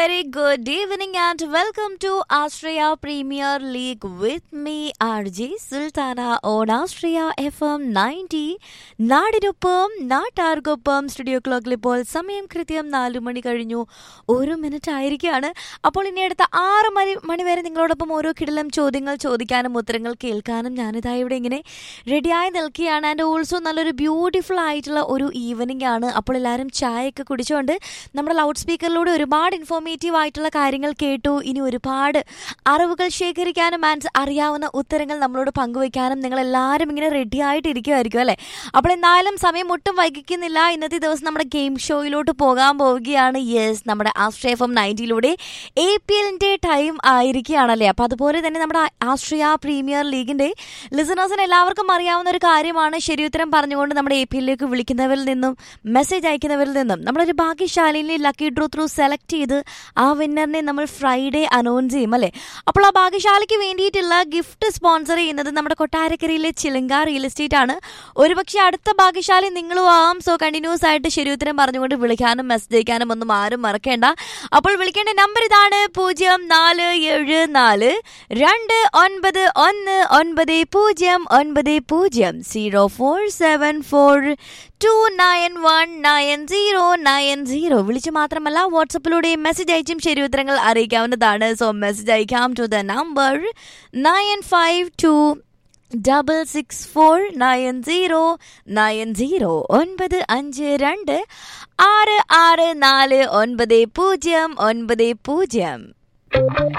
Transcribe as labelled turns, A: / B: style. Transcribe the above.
A: very good evening and welcome to Australia Premier League with me, RJ Sultana on Australia FM 90. നാടിനൊപ്പം നാട്ടാർക്കൊപ്പം studio ക്ലോക്കിൽ ഇപ്പോൾ സമയം കൃത്യം നാലു മണി കഴിഞ്ഞു ഒരു മിനിറ്റ് ആയിരിക്കുകയാണ് അപ്പോൾ ഇനി അടുത്ത ആറ് മണി മണി വരെ നിങ്ങളോടൊപ്പം ഓരോ കിടലം ചോദ്യങ്ങൾ ചോദിക്കാനും ഉത്തരങ്ങൾ കേൾക്കാനും ഞാനിതാ ഇവിടെ ഇങ്ങനെ റെഡിയായി നിൽക്കുകയാണ് ആൻഡ് ഓൾസോ നല്ലൊരു ബ്യൂട്ടിഫുൾ ആയിട്ടുള്ള ഒരു ഈവനിങ് ആണ് അപ്പോൾ എല്ലാവരും ചായയൊക്കെ കുടിച്ചുകൊണ്ട് നമ്മുടെ ലൗഡ് സ്പീക്കറിലൂടെ ഒരുപാട് ഇൻഫോർമേറ്റീവ് ആയിട്ടുള്ള കാര്യങ്ങൾ കേട്ടു ഇനി ഒരുപാട് അറിവുകൾ ശേഖരിക്കാനും ആൻഡ് അറിയാവുന്ന ഉത്തരങ്ങൾ നമ്മളോട് പങ്കുവയ്ക്കാനും നിങ്ങൾ എല്ലാവരും ഇങ്ങനെ റെഡി ആയിട്ട് ഇരിക്കുമായിരിക്കും അല്ലേ അപ്പോൾ എന്തായാലും സമയം ഒട്ടും വൈകിക്കുന്നില്ല ഇന്നത്തെ ദിവസം നമ്മുടെ ഗെയിം ഷോയിലോട്ട് പോകാൻ പോവുകയാണ് യെസ് നമ്മുടെ ആസ്ട്രേ എഫ് എം നയൻറ്റിയിലൂടെ എ പി എല്ലിൻ്റെ ടൈം ആയിരിക്കുകയാണല്ലേ അപ്പോൾ അതുപോലെ തന്നെ നമ്മുടെ ആസ്ട്രിയ പ്രീമിയർ ലീഗിൻ്റെ ലിസണേഴ്സിന് എല്ലാവർക്കും അറിയാവുന്ന ഒരു കാര്യമാണ് ശരിയുത്തരം പറഞ്ഞുകൊണ്ട് നമ്മുടെ എ പി എല്ലിലേക്ക് വിളിക്കുന്നവരിൽ നിന്നും മെസ്സേജ് അയക്കുന്നവരിൽ നിന്നും നമ്മളൊരു ഭാഗ്യശാലിനെ ലക്കി ഡ്രോ ത്രൂ സെലക്ട് ചെയ്ത് ആ വിന്നറിനെ നമ്മൾ ഫ്രൈഡേ അനൗൺസ് ചെയ്യും അല്ലേ അപ്പോൾ ആ ഭാഗ്യശാലിക്ക് വേണ്ടിയിട്ടുള്ള ഗിഫ്റ്റ് സ്പോൺസർ ചെയ്യുന്നത് നമ്മുടെ കൊട്ടാരക്കരയിലെ ചിലങ്ക റിയൽ എസ്റ്റേറ്റ് ആണ് ഒരുപക്ഷെ അടുത്ത ഭാഗ്യശാലി നിങ്ങളും ആവാം സോ കണ്ടിന്യൂസ് ആയിട്ട് ശരിയുത്തരം പറഞ്ഞുകൊണ്ട് വിളിക്കാനും മെസ്സേജ് അയക്കാനും ഒന്നും ആരും മറക്കേണ്ട അപ്പോൾ വിളിക്കേണ്ട നമ്പർ ഇതാണ് പൂജ്യം നാല് ഏഴ് നാല് രണ്ട് ഒൻപത് ഒന്ന് ഒൻപത് പൂജ്യം ഒൻപത് പൂജ്യം zero four seven four two nine one nine zero nine zero വിളിച്ച് മാത്രമല്ല വാട്സപ്പിലൂടെ മെസ്സേജ് അയച്ചും ശരി ഉത്തരങ്ങൾ അറിയിക്കാവുന്നതാണ് സോ മെസ്സേജ് അയക്കാം to the number nine five two double six four nine zero nine zero ഒൻപത് അഞ്ച് രണ്ട് ആറ് ആറ് നാല് ഒൻപത് പൂജ്യം ഒൻപത് പൂജ്യം